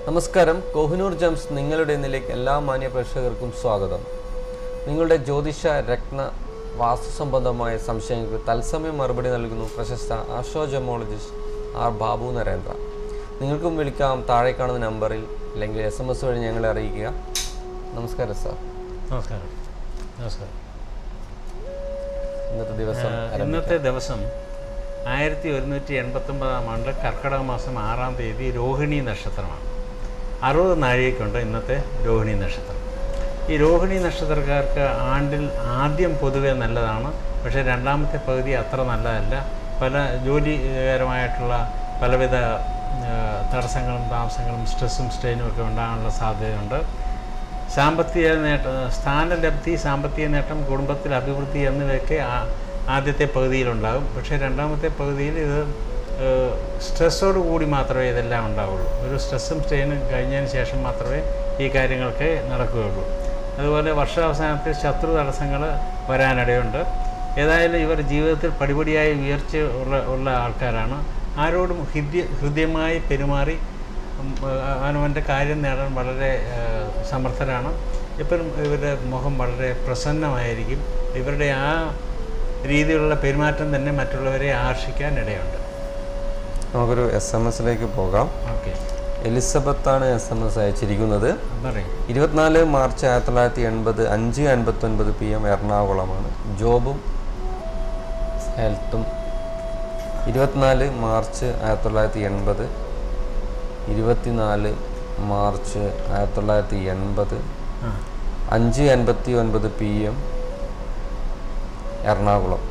നമസ്കാരം കോഹിനൂർ ജംസ് നിങ്ങളുടെ ഇന്നിലേക്ക് എല്ലാ മാന്യ പ്രേക്ഷകർക്കും സ്വാഗതം നിങ്ങളുടെ ജ്യോതിഷ രത്ന വാസ്തു സംബന്ധമായ സംശയങ്ങൾക്ക് തത്സമയം മറുപടി നൽകുന്നു പ്രശസ്ത ആസ്ട്രോജമോളജിസ്റ്റ് ആർ ബാബു നരേന്ദ്ര നിങ്ങൾക്കും വിളിക്കാം താഴെ കാണുന്ന നമ്പറിൽ അല്ലെങ്കിൽ എസ് എം എസ് വഴി ഞങ്ങളെ അറിയിക്കുക നമസ്കാരം സാർ നമസ്കാരം നമസ്കാരം ഇന്നത്തെ ദിവസം ആ, ഇന്നത്തെ ദിവസം ആയിരത്തി ഒരുന്നൂറ്റി എൺപത്തൊമ്പതാം ആണ്ട് കർക്കിടക മാസം ആറാം തീയതി രോഹിണി നക്ഷത്രമാണ് അറുപത് നാഴികയ്ക്കുണ്ട് ഇന്നത്തെ രോഹിണി നക്ഷത്രം ഈ രോഹിണി നക്ഷത്രക്കാർക്ക് ആണ്ടിൽ ആദ്യം പൊതുവെ നല്ലതാണ് പക്ഷേ രണ്ടാമത്തെ പകുതി അത്ര നല്ലതല്ല പല ജോലികരമായിട്ടുള്ള പലവിധ ആ, തടസ്സങ്ങളും താമസങ്ങളും സ്ട്രെസ്സും സ്ട്രെയിനും ഒക്കെ ഉണ്ടാകാനുള്ള സാധ്യതയുണ്ട് സാമ്പത്തിക നേട്ടം സ്ഥാനലബ്ധി സാമ്പത്തിക നേട്ടം കുടുംബത്തിൽ അഭിവൃദ്ധി എന്നിവയൊക്കെ ആ- ആദ്യത്തെ പകുതിയിലുണ്ടാകും പക്ഷേ രണ്ടാമത്തെ പകുതിയിൽ ഇത് ഏഹ്, സ്ട്രെസ്സോട് കൂടി മാത്രമേ ഇതെല്ലാം ഉണ്ടാവുള്ളൂ ഒരു സ്ട്രെസ്സും സ്ട്രെയിനും കഴിഞ്ഞതിന് ശേഷം മാത്രമേ ഈ കാര്യങ്ങൾക്ക് നടക്കുകയുള്ളൂ അതുപോലെ വർഷാവസാനത്തിൽ ശത്രു തടസ്സങ്ങൾ വരാനിടയുണ്ട് ഏതായാലും ഇവർ ജീവിതത്തിൽ പടിപടിയായി ഉയർച്ച ഉള്ള ഉള്ള ആൾക്കാരാണ് ആരോടും ഹൃദ്യ ഹൃദ്യമായി പെരുമാറി ഉം, ആ, അവനവൻ്റെ കാര്യം നേടാൻ വളരെ ആ, സമർത്ഥരാണ് എപ്പോഴും ഇവരുടെ മുഖം വളരെ പ്രസന്നമായിരിക്കും ഇവരുടെ ആ രീതിയിലുള്ള പെരുമാറ്റം തന്നെ മറ്റുള്ളവരെ ആകർഷിക്കാൻ ഇടയുണ്ട് നമുക്കൊരു എസ് എം എസിലേക്ക് പോകാം ഓക്കെ എലിസബത്താണ് എസ് എം എസ് അയച്ചിരിക്കുന്നത് പറയും ഇരുപത്തിനാല് മാർച്ച് ആയിരത്തി തൊള്ളായിരത്തി എൺപത് അഞ്ച് അൻപത്തൊൻപത് പി എം എറണാകുളമാണ് ജോബും ഹെൽത്തും ഇരുപത്തിനാല് മാർച്ച് ആയിരത്തി തൊള്ളായിരത്തി എൺപത് ഇരുപത്തിനാല് മാർച്ച് ആയിരത്തി തൊള്ളായിരത്തി എൺപത് ആ അഞ്ച് അൻപത്തി ഒൻപത് പി എം എറണാകുളം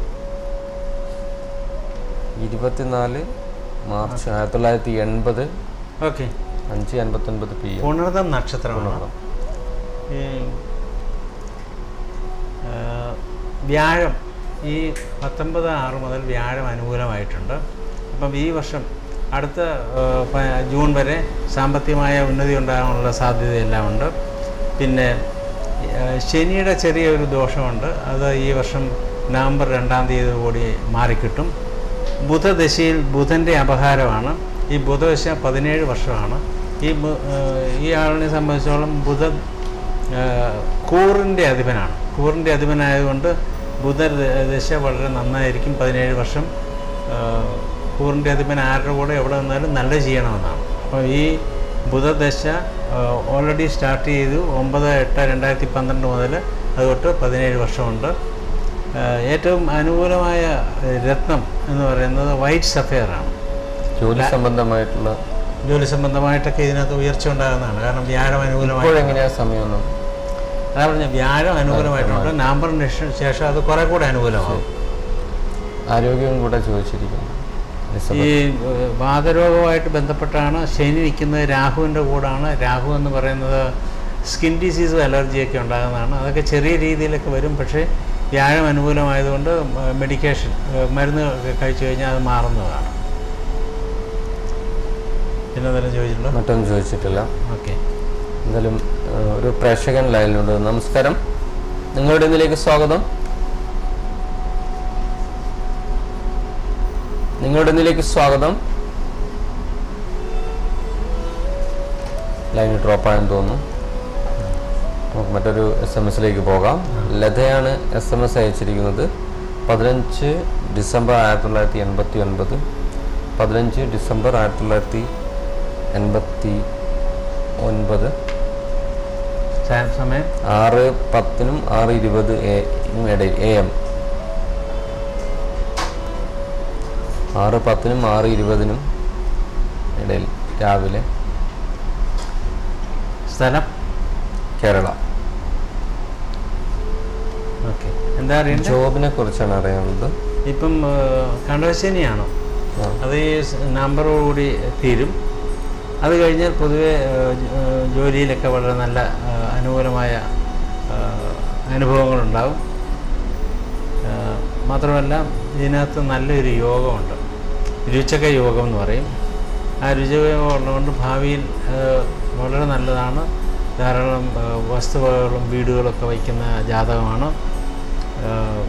ഇരുപത്തിനാല് മാർച്ച് ആയിരത്തി തൊള്ളായിരത്തി എൺപത് ഓക്കെ അഞ്ച് അൻപത്തൊൻപത് പി എം പുണർതം നക്ഷത്രമാണ് ഈ ആ, വ്യാഴം ഈ പത്തൊമ്പത് ആറ് മുതൽ വ്യാഴം അനുകൂലമായിട്ടുണ്ട് അപ്പം ഈ വർഷം അടുത്ത ആ, പ- ജൂൺ വരെ സാമ്പത്തികമായ ഉന്നതി ഉണ്ടാകാനുള്ള സാധ്യതയെല്ലാം ഉണ്ട് പിന്നെ ആ, ശനിയുടെ ചെറിയൊരു ദോഷമുണ്ട് അത് ഈ വർഷം നവംബർ രണ്ടാം തീയതി കൂടി മാറിക്കിട്ടും ബുധദശയിൽ ബുധൻ്റെ അപഹാരമാണ് ഈ ബുധദശ പതിനേഴ് വർഷമാണ് ഈ ബു- ആ, ഈ ആളിനെ സംബന്ധിച്ചോളം ബുധൻ ആഹ് കൂറിൻ്റെ അധിപനാണ് കൂറിൻ്റെ അധിപനായതുകൊണ്ട് ബുധ ദശ വളരെ നന്നായിരിക്കും പതിനേഴ് വർഷം ആഹ് കൂറിൻ്റെ അധിപൻ ആരുടെ കൂടെ എവിടെ നിന്നാലും നല്ല ചെയ്യണമെന്നാണ് അപ്പോൾ ഈ ബുധദശ ഓൾറെഡി സ്റ്റാർട്ട് ചെയ്തു ഒമ്പത് എട്ട് രണ്ടായിരത്തി പന്ത്രണ്ട് മുതൽ അതുതൊട്ട് പതിനേഴ് വർഷമുണ്ട് ആഹ് ഏറ്റവും അനുകൂലമായ രത്നം എന്ന് പറയുന്നത് വൈറ്റ് സഫയറാണ് ജോലി സംബന്ധമായിട്ടുള്ള ജോലി സംബന്ധമായിട്ടൊക്കെ ഇതിനകത്ത് ഉയർച്ച ഉണ്ടാകുന്നതാണ് കാരണം വ്യാഴം അനുകൂലമായി ഇപ്പോഴെങ്ങനെയാ സമയമൊന്നും അതാ പറഞ്ഞ വ്യാഴം അനുകൂലമായിട്ടുണ്ട് നവംബറിന് ശേ- ശേഷം അത് കുറെ കൂടെ അനുകൂലമാകും ആരോഗ്യം കൂടെ ചോദിച്ചിരിക്കുന്നു ഈ ഏഹ്, വാതരോഗമായിട്ട് ബന്ധപ്പെട്ടാണ് ശനി നിൽക്കുന്നത് രാഹുവിൻ്റെ കൂടാണ് രാഹു എന്ന് പറയുന്നത് സ്കിൻ ഡിസീസും അലർജിയൊക്കെ ഉണ്ടാകുന്നതാണ് അതൊക്കെ ചെറിയ രീതിയിലൊക്കെ വരും പക്ഷേ വ്യാഴം അനുകൂലമായതുകൊണ്ട് മെഡിക്കേഷൻ മരുന്ന് ഒക്കെ കഴിച്ചു കഴിഞ്ഞാൽ അത് മാറുന്നതാണ് പിന്നെ എന്തെങ്കിലും ചോദിച്ചിട്ടുണ്ടോ മറ്റൊന്നും ചോദിച്ചിട്ടില്ല ഓക്കെ എന്തായാലും ആ, ഒരു പ്രേക്ഷകൻ ലൈനിലുണ്ട് നമസ്കാരം നിങ്ങളുടെ ഇതിലേക്ക് സ്വാഗതം നിങ്ങളുടെ ഇതിലേക്ക് സ്വാഗതം ലൈൻ ഡ്രോപ്പ് ആയെന്ന് തോന്നുന്നു നമുക്ക് മറ്റൊരു എസ് എം എസിലേക്ക് പോകാം ലതയാണ് എസ് എം എസ് അയച്ചിരിക്കുന്നത് പതിനഞ്ച് ഡിസംബർ ആയിരത്തി തൊള്ളായിരത്തി എൺപത്തി ഒൻപത് പതിനഞ്ച് ഡിസംബർ ആയിരത്തി തൊള്ളായിരത്തി എൺപത്തി ഒൻപത് സ- സമയം ആറ് പത്തിനും ആറ് ഇരുപത് എ ഇടയിൽ എ എം ആറ് പത്തിനും ആറ് ഇരുപതിനും ഇടയിൽ രാവിലെ സ്ഥലം കേരള ഓക്കെ എന്താ അറിയണ്ടത് ജോബിനെ കുറിച്ചാണ് അറിയാനുള്ളത് ഇപ്പം കണ്ടശനിയാണോ ആ. അത് ഈ സ് നമ്പറോടുകൂടി തീരും അത് കഴിഞ്ഞാൽ പൊതുവെ ഏഹ്, ജ- ഏഹ്, ജോലിയിലൊക്കെ വളരെ നല്ല ഏഹ്, അനുകൂലമായ ഏഹ്, അനുഭവങ്ങളുണ്ടാവും ഏഹ്, മാത്രമല്ല ഇതിനകത്ത് നല്ലൊരു യോഗമുണ്ട് രുചക യോഗം എന്ന് പറയും ആ രുചക യോഗം ഉള്ളതുകൊണ്ട് ഭാവിയിൽ ഏഹ്, വളരെ നല്ലതാണ് ധാരാളം ഏഹ്, വസ്തുവകകളും വീടുകളൊക്കെ വയ്ക്കുന്ന ജാതകമാണ് ഏഹ്,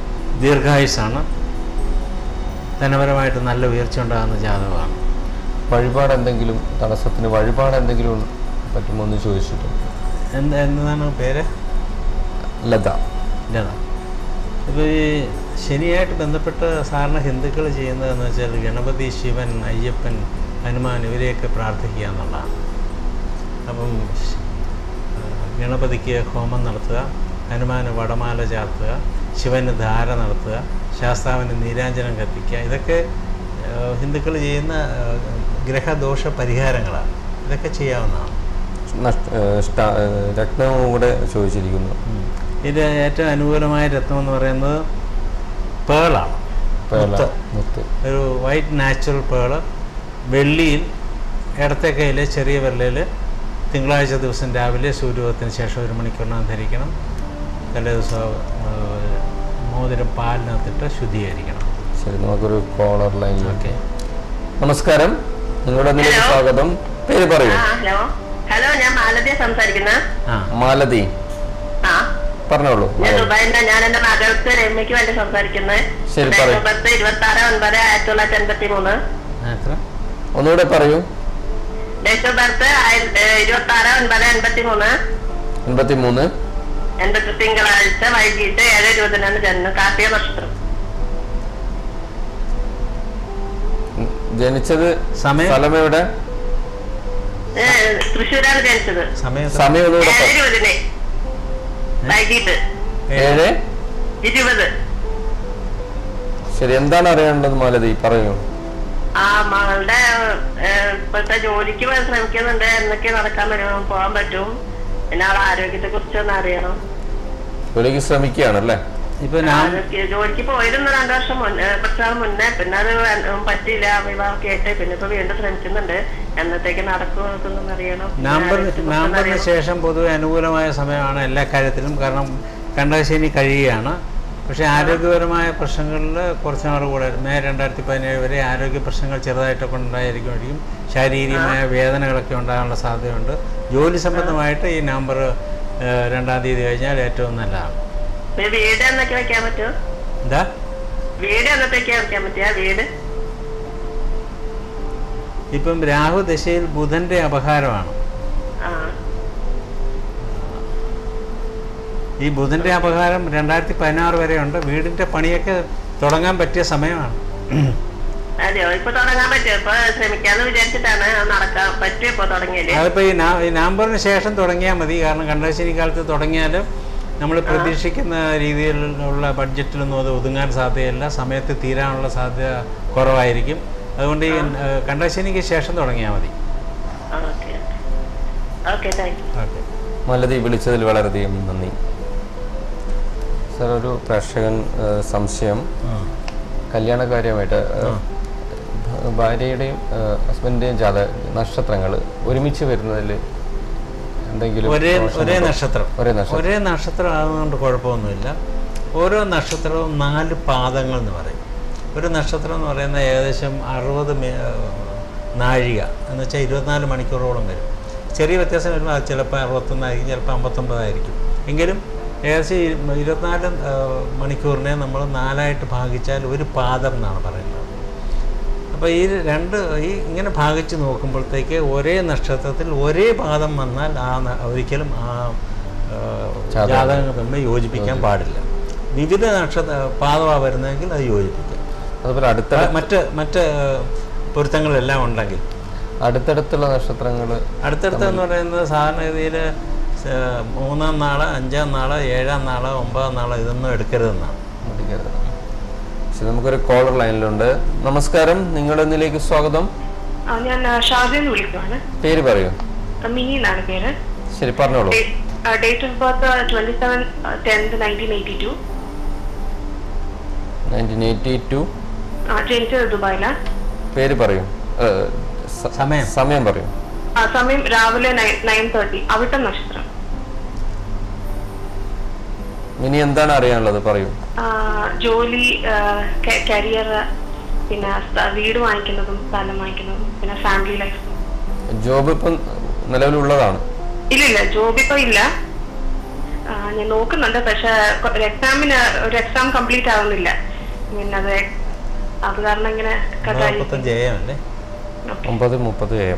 ദീർഘായുസാണ് ധനപരമായിട്ട് നല്ല ഉയർച്ച ഉണ്ടാകുന്ന ജാതകമാണ് വഴിപാട് എന്തെങ്കിലും തടസ്സത്തിന് വഴിപാട് എന്തെങ്കിലും പറ്റുമോ എന്ന് ചോദിച്ചിട്ടുണ്ട് എന്താ എന്താണ് പേര് ലത ലത ഇപ്പോൾ ഈ ശനിയായിട്ട് ബന്ധപ്പെട്ട് സാധാരണ ഹിന്ദുക്കൾ ചെയ്യുന്നതെന്ന് വെച്ചാൽ ഗണപതി ശിവൻ അയ്യപ്പൻ ഹനുമാൻ ഇവരെയൊക്കെ പ്രാർത്ഥിക്കുക എന്നുള്ളതാണ് അപ്പം ശ്- ആ, ഗണപതിക്ക് ഹോമം നടത്തുക ഹനുമാന് വടമാല ചാർത്തുക ശിവന് ധാര നടത്തുക ശാസ്താവിന് നീരാഞ്ജനം കത്തിക്കുക ഇതൊക്കെ ഹിന്ദുക്കൾ ചെയ്യുന്ന ആ, ഗ്രഹദോഷ പരിഹാരങ്ങളാണ് ഇതൊക്കെ ചെയ്യാവുന്നതാണ് നഷ്ട ഏഹ് സ്റ്റ- ഏഹ് രത്നവും കൂടെ ചോദിച്ചിരിക്കുന്നു ഇത് ഏറ്റവും അനുകൂലമായ രത്നം എന്ന് പറയുന്നത് പേളാണ് പേള മുത്ത്. മുത്ത് ഒരു വൈറ്റ് നാച്ചുറൽ പേള് വെള്ളിയിൽ ഇടത്തെ കയ്യിൽ ചെറിയ വിരലിൽ തിങ്കളാഴ്ച ദിവസം രാവിലെ സൂര്യോദയത്തിന് ശേഷം ഒരു മണിക്കൂറിനകം ധരിക്കണം തലേ ദിവസം ആ, മോതിരം പാലിനകത്തിട്ട് ശുദ്ധീകരിക്കണം ശരി നമുക്കൊരു കോളർ ലൈൻ ഓക്കെ നമസ്കാരം നിങ്ങളുടെ അതിലേക്ക് ഹലോ. സ്വാഗതം പേര് പറയൂ ആ ഹലോ ഹലോ ഞാൻ മാലതിയ സംസാരിക്കുന്നത് ആ മാലതി ആ പറഞ്ഞോളൂ ഞാൻ ദുബായിന്റെ ഞാൻ എന്റെ മകൾക്ക് രമ്യക്ക് വേണ്ടി സംസാരിക്കുന്നത് ശരി, പറയൂ. പത്ത് ഇരുപത്തി ആറ് ഒൻപത് ആയിരത്തി തൊള്ളായിരത്തി എൺപത്തി മൂന്ന് ആ, എത്ര ഒന്നുകൂടെ പറയൂ ഡേറ്റ് ഓഫ് ബർത്ത് ഇരുപത്തി ആറ് ഒൻപത് എൺപത്തി മൂന്ന് എൺപത്തി മൂന്ന് എൺപത്തി തിങ്കളാഴ്ച വൈകിട്ട് ഏഴ് ഇരുപതിനാണ് ജന്മം കാർത്തിക നക്ഷത്രം ജനിച്ചത് സമയം സ്ഥലം എവിടെ ഏ, തൃശ്ശൂരാണ് ജനിച്ചത് സമയം എത്ര? സമയം ഒന്നുകൂടെ ഏഴ് പറ- ഇരുപതിന് വൈകിട്ട് ഏഴ് ഇരുപത് ശരി എന്താണ് അറിയേണ്ടത് മാലതി പറയൂ ആ മകളുടെ ഏ, ഇപ്പോഴത്തെ ജോലിക്ക് പോകാൻ ശ്രമിക്കുന്നുണ്ട് എന്നൊക്കെ നടക്കാൻ പറ്റും പോകാൻ പറ്റും പിന്നെ അവളെ ആരോഗ്യത്തെ കുറിച്ച് ഒന്ന് അറിയണം ജോലിക്ക് ശ്രമിക്കുകയാണല്ലേ ഇപ്പൊ ഞാൻ ആരോഗ്യ ജോലിക്ക് പോയിരുന്നു രണ്ടു വർഷം മുന്നേ കുറച്ച് നാൾ മുന്നേ പിന്നെ അത് വേ- പറ്റിയില്ല വിവാഹമൊക്കെ ആയിട്ട് പിന്നെ ഇപ്പൊ വീണ്ടും ശ്രമിക്കുന്നുണ്ട് എന്നത്തേക്ക് നടക്കും എന്നൊന്നും അറിയണം പിന്നെ നമ്പർ ആരോഗ്യത്തെ കുറിച്ചൊന്ന് നമ്പറിന് അറിയണം. ശേഷം പൊതുവെ അനുകൂലമായ സമയമാണ് എല്ലാ കാര്യത്തിലും കാരണം കണ്ടകശനി കഴിയുകയാണ് പക്ഷേ ആരോഗ്യപരമായ പ്രശ്നങ്ങളിൽ കുറച്ച് നാൾ കൂടെ മെയ് രണ്ടായിരത്തി പതിനേഴ് വരെ ആരോഗ്യ പ്രശ്നങ്ങൾ ചെറുതായിട്ടൊക്കെ ഉണ്ടായിരിക്കും ശാരീരികമായ വേദനകളൊക്കെ ഉണ്ടാകാനുള്ള സാധ്യതയുണ്ട് ജോലി സംബന്ധമായിട്ട് ഈ നമ്പർ രണ്ടാം തീയതി കഴിഞ്ഞാൽ ഏറ്റവും നല്ലതാണ് പിന്നെ വീട് എന്നൊക്കെ വെക്കാൻ പറ്റുമോ എന്താ വീട് എന്നത്തേക്ക് വെക്കാൻ പറ്റിയ വീട് ഇപ്പം രാഹു ദശയിൽ ബുധൻ്റെ അപഹാരമാണ് ആ ഈ ബുധൻ്റെ അപഹാരം രണ്ടായിരത്തി പതിനാറ് വരെയുണ്ട് വീടിൻ്റെ പണിയൊക്കെ തുടങ്ങാൻ പറ്റിയ സമയമാണ് അതെയോ ഇപ്പൊ തുടങ്ങാൻ പറ്റുമോ ഇപ്പൊ ശ്രമിക്കാന്ന് വിചാരിച്ചിട്ടാണ് അത് നടക്കാൻ പറ്റുമോ ഇപ്പൊ തുടങ്ങിയത് അതിപ്പോൾ ഈ നാ- ഈ നമ്പറിന് ശേഷം തുടങ്ങിയാൽ മതി കാരണം കണ്ടശനി കാലത്ത് തുടങ്ങിയാൽ നമ്മൾ പ്രതീക്ഷിക്കുന്ന രീതിയിലുള്ള ബഡ്ജറ്റിലൊന്നും അത് ഒതുങ്ങാൻ സാധ്യതയില്ല സമയത്ത് തീരാനുള്ള സാധ്യത കുറവായിരിക്കും അതുകൊണ്ട് ഈ ഏഹ്, കണ്ടശനിക്ക് ശേഷം തുടങ്ങിയാൽ മതി okay okay thank you okay Malathi വിളിച്ചതിൽ വളരെയധികം നന്ദി സാർ ഒരു പ്രേക്ഷകൻ ഏഹ്, സംശയം കല്യാണകാര്യമായിട്ട് ഏഹ്, ഭ- ഭാര്യയുടെയും ഏഹ്, ഹസ്ബൻഡിന്റെയും ജാത നക്ഷത്രങ്ങൾ ഒരുമിച്ച് വരുന്നതിൽ എന്തെങ്കിലും ഒരേ ദോഷമുണ്ടോ? ഒരേ നക്ഷത്രം ഒരേ നക്ഷത്രം ഒരേ നക്ഷത്രം ആകുന്നതുകൊണ്ട് കുഴപ്പമൊന്നുമില്ല ഓരോ നക്ഷത്രവും നാല് പാദങ്ങൾ എന്ന് പറയും ഒരു നക്ഷത്രം എന്ന് പറയുന്നത് ഏകദേശം അറുപത് മി- ഏഹ് നാഴിക എന്ന് വെച്ചാൽ ഇരുപത്തിനാല് മണിക്കൂറോളം വരും ചെറിയ വ്യത്യാസം വരുമ്പോൾ അത് ചിലപ്പോൾ അറുപത്തൊന്നായിരിക്കും ചിലപ്പോൾ അമ്പത്തൊമ്പതായിരിക്കും എങ്കിലും ഏകദേശം ഇരു- ഇരുപത്തിനാല് ഏഹ് മണിക്കൂറിനെ നമ്മൾ നാലായിട്ട് ഭാഗിച്ചാൽ ഒരു പാദം എന്നാണ് പറയുന്നത് അപ്പോൾ ഈ രണ്ട് ഈ ഇങ്ങനെ ഭാഗിച്ച് നോക്കുമ്പോഴത്തേക്ക് ഒരേ നക്ഷത്രത്തിൽ ഒരേ പാദം വന്നാൽ ആ ന- ഒരിക്കലും ആ ആ, ജാതകം. ജാതകങ്ങൾ തമ്മിൽ യോജിപ്പിക്കാൻ പാടില്ല വിവിധ നക്ഷത്ര പാദമാണ് വരുന്നതെങ്കിൽ അത് യോജിപ്പിക്കാം അതുപോലെ അടുത്ത മറ്റ് മറ്റ് പൊരുത്തങ്ങളെല്ലാം ഉണ്ടെങ്കിൽ അടുത്തടുത്തുള്ള നക്ഷത്രങ്ങൾ അടുത്തടുത്ത് എന്ന് പറയുന്നത് സാധാരണഗതിയിൽ മൂന്നാം നാള് അഞ്ചാം നാള് ഏഴാം നാള് ഒമ്പതാം നാള് ഇതൊന്നും എടുക്കരുതെന്നാണ് പഠിക്കരുത് പക്ഷെ നമുക്കൊരു കോളർ ലൈനിലുണ്ട് നമസ്കാരം നിങ്ങളിലേക്ക് സ്വാഗതം ആ ഞാൻ ഷാർജയിൽ വിളിക്കുവാണ് പേര് പറയൂ മിനി എന്നാണ് പേര് ശരി പറഞ്ഞോളൂ date of birth twenty seven tenth nineteen eighty two nineteen eighty two ജനിച്ചത് ദുബായിലാണ് പേര് പറയൂ ഏഹ്, സ- സമയം. സമയം പറയൂ ആ സമയം രാവിലെ നയൻ തേർട്ടി അവിട്ടം നക്ഷത്രം ഇനി എന്താണ് അറിയാനുള്ളത് പറയൂ ആ, ജോലി കരിയർ പിന്നെ സ്ഥ- വീട് വാങ്ങിക്കുന്നതും സ്ഥലം വാങ്ങിക്കുന്നതും പിന്നെ ഫാമിലി ലൈഫ് ജോബ് ഇപ്പം നിലവിലുള്ളതാണ് ഇല്ല ഇല്ല ജോബ് ഇപ്പൊ ഇല്ല ആ, ഞാൻ നോക്കുന്നുണ്ട് പക്ഷെ കൊ- ഒരു എക്സാമിന് ഒരു എക്സാം കംപ്ലീറ്റ് ആവുന്നില്ല പിന്നെ അത് അത് കാരണം ഇങ്ങനെ കഥായി നാൽപ്പത്തഞ്ച് എ എം അല്ലേ ഒമ്പത് മുപ്പത് എ എം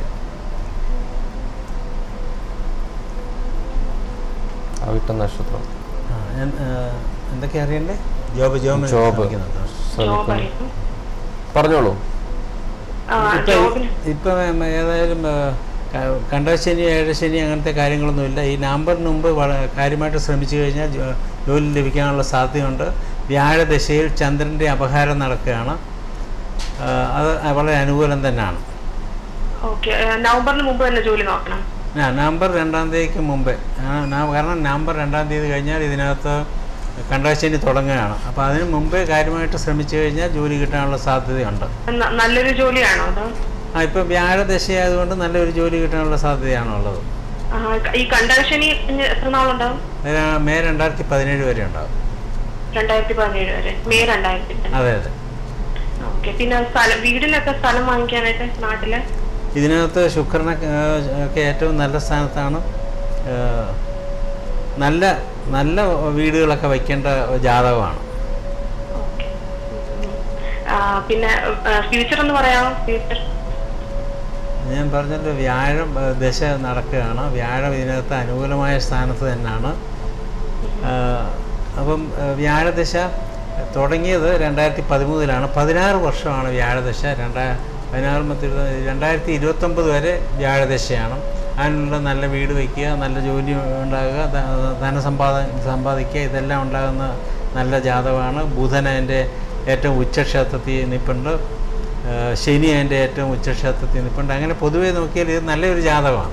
അവിട്ട നക്ഷത്രം ആ, ഞാൻ- ആ, എന്തൊക്കെയാ അറിയണ്ടേ ജോബ് ജോബ് ജോബ് ശ്രമിക്കുന്നുണ്ടോ? ശ്രമിക്കുന്നു ജോബായിരുന്നു പറഞ്ഞോളൂ ആ ഇപ്പൊ ജോബിന് ഇപ്പം ഏതായാലും ആ, ക- കണ്ടശനി ഏഴശനി അങ്ങനത്തെ കാര്യങ്ങളൊന്നുമില്ല ഈ നമ്പറിന് മുമ്പ് വള- കാര്യമായിട്ട് ശ്രമിച്ചു കഴിഞ്ഞാൽ ജോ- ജോലി ലഭിക്കാനുള്ള സാധ്യതയുണ്ട് വ്യാഴദശയിൽ ചന്ദ്രൻ്റെ അപഹാരം നടക്കുകയാണ് ആ, അത് വളരെ അനുകൂലം തന്നെയാണ് ഓക്കെ നവംബറിന് മുമ്പ് തന്നെ ജോലി നോക്കണം ആ, നവംബർ രണ്ടാം തീയതിക്ക് മുമ്പേ ആ, ന- കാരണം നവംബർ രണ്ടാം തീയതി കഴിഞ്ഞാൽ ഇതിനകത്ത് കണ്ടശനി തുടങ്ങുകയാണ് അപ്പോൾ അതിന് മുമ്പേ കാര്യമായിട്ട് ശ്രമിച്ചു കഴിഞ്ഞാൽ ജോലി കിട്ടാനുള്ള സാധ്യതയുണ്ട് ന- നല്ലൊരു ജോലിയാണോ അതോ ആ ഇപ്പോൾ വ്യാഴദശയായതുകൊണ്ട് നല്ലൊരു ജോലി കിട്ടാനുള്ള സാധ്യതയാണുള്ളത് ആ, ഈ കണ്ടശനി ഇനി എത്ര നാളുണ്ടാവും ഇത് മെയ് രണ്ടായിരത്തി പതിനേഴ് വരെ ഉണ്ടാകും രണ്ടായിരത്തി പതിനേഴ് വരെ മെയ് രണ്ടായിരത്തി അതെ അതെ ഓക്കെ പിന്നെ സ്ഥലം വീടിനൊക്കെ സ്ഥലം വാങ്ങിക്കാനായിട്ട് നാട്ടില് ഇതിനകത്ത് ശുക്രനെ ആ, ഒക്കെ ഏറ്റവും നല്ല സ്ഥാനത്താണ് ആ, നല്ല നല്ല വീടുകളൊക്കെ വയ്ക്കേണ്ട ജാതകമാണ് ഓക്കെ പിന്നെ ഫ്യൂച്ചർ എന്ന് പറയാമോ ഫ്യൂച്ചർ ഞാൻ പറഞ്ഞല്ലോ വ്യാഴം ആ, ദശ നടക്കുകയാണ് വ്യാഴം ഇതിനകത്ത് അനുകൂലമായ സ്ഥാനത്ത് തന്നെയാണ് ആ, അപ്പം ആ, വ്യാഴദശ തുടങ്ങിയത് രണ്ടായിരത്തി പതിമൂന്നിലാണ് പതിനാറ് വർഷമാണ് വ്യാഴദശ രണ്ടാ പതിനാറ് മത്തി രണ്ടായിരത്തി ഇരുപത്തൊമ്പത് വരെ വ്യാഴദശയാണ് അതിനുള്ള നല്ല വീട് വയ്ക്കുക നല്ല ജോലി ഉണ്ടാകുക ധ- ധനസമ്പാദ സമ്പാദിക്കുക ഇതെല്ലാം ഉണ്ടാകുന്ന നല്ല ജാതകമാണ് ബുധൻ അതിൻ്റെ ഏറ്റവും ഉച്ചക്ഷേത്രത്തിൽ നിൽപ്പുണ്ട് ആ, ശനി അതിൻ്റെ ഏറ്റവും ഉച്ചക്ഷേത്രത്തിൽ നിൽപ്പുണ്ട് അങ്ങനെ പൊതുവേ നോക്കിയാൽ ഇത് നല്ലൊരു ജാതകമാണ്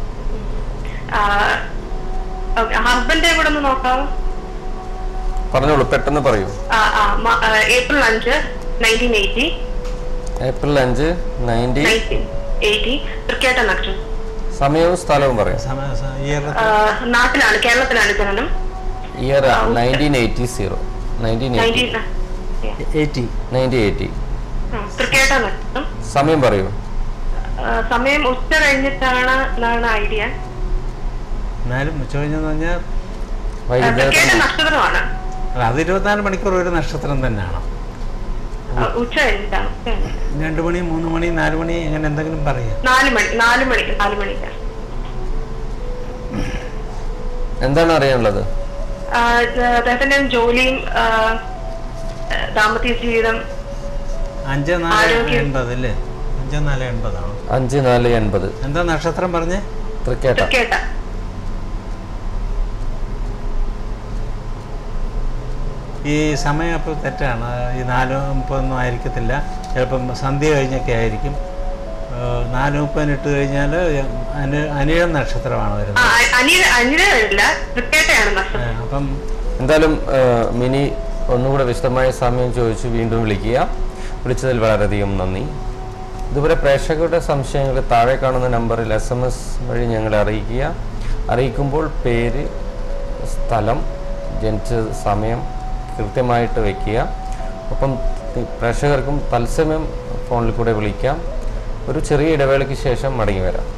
ഹസ്ബൻഡെ കൂടെ ഒന്ന് നോക്കാമോ പറഞ്ഞോളൂ പെട്ടെന്ന് പറയൂ ആ, ആ, മ- ആ, ഏപ്രിൽ അഞ്ച് നയൻറ്റീൻ എയ്റ്റി ഏപ്രിൽ അഞ്ച് നയൻറ്റി നയൻറ്റീൻ എയ്റ്റി തൃക്കേട്ട നക്ഷത്രം സമയവും സ്ഥലവും പറയാം സമ- സ- ഈ ഇയർ ആ, നാട്ടിലാണ് കേരളത്തിലാണ് ജനനം year nineteen eighty zero nineteen eighty nineteen eighty nineteen eighty തൃക്കേട്ട നക്ഷത്രം സമയം പറയൂ ആ, സമയം ഉച്ച കഴിഞ്ഞിട്ടാണ് എന്നാണ് ഐഡിയ എന്നാലും ഉച്ച കഴിഞ്ഞെന്ന് പറഞ്ഞാൽ വൈകുന്നേരം തൃക്കേട്ട നക്ഷത്രമാണ് അല്ല, അത് ഇരുപത്തിനാല് മണിക്കൂർ ഒരു നക്ഷത്രം തന്നെയാണ് ആ, ഉച്ച കഴിഞ്ഞിട്ടാണ് ഉച്ച കഴിഞ്ഞിട്ട്. രണ്ട് മണി മൂന്ന് മണി നാല് മണി അങ്ങനെ എന്തെങ്കിലും പറയുക നാല് മണി നാല് മണി നാല് മണിക്ക് എന്താണ് അറിയാനുള്ളത് ആ, അദ്ദേഹത്തിന്റെ ജോലിയും ആ, ദാമ്പത്യ ജീവിതം അഞ്ച് നാല് ആരോഗ്യം. എൺപത് അല്ലേ അഞ്ച് നാല് എൺപതാണോ അഞ്ച് നാല് എൺപത് എന്താ നക്ഷത്രം പറഞ്ഞേ തൃക്കേട്ട തൃക്കേട്ട ഈ സമയം അപ്പോൾ തെറ്റാണ് ഈ നാല് മുപ്പതൊന്നും ആയിരിക്കത്തില്ല ചിലപ്പം സന്ധ്യ കഴിഞ്ഞൊക്കെ ആയിരിക്കും ഏഹ് നാല് മുപ്പതിന് ഇട്ട് കഴിഞ്ഞാൽ അനു അനിഴം നക്ഷത്രമാണ് ആ, വരുന്നത് അ- അനില അനിലല്ല തൃക്കേട്ടയാണ് നഷ്ടം ഏഹ് അപ്പം എന്തായാലും ആ, മിനി ഒന്നുകൂടെ വിശദമായ സമയം ചോദിച്ചു വീണ്ടും വിളിക്കുക വിളിച്ചതിൽ വളരെയധികം നന്ദി ഇതുപോലെ പ്രേക്ഷകരുടെ സംശയങ്ങൾ താഴെ കാണുന്ന നമ്പറിൽ എസ് എം എസ് വഴി ഞങ്ങളെ അറിയിക്കുക അറിയിക്കുമ്പോൾ പേര് സ്ഥലം ജനിച്ച സമയം കൃത്യമായിട്ട് വയ്ക്കുക ഒപ്പം തി- പ്രേക്ഷകർക്കും തത്സമയം ഫോണിൽ കൂടെ വിളിക്കാം ഒരു ചെറിയ ഇടവേളയ്ക്ക് ശേഷം മടങ്ങി വരാം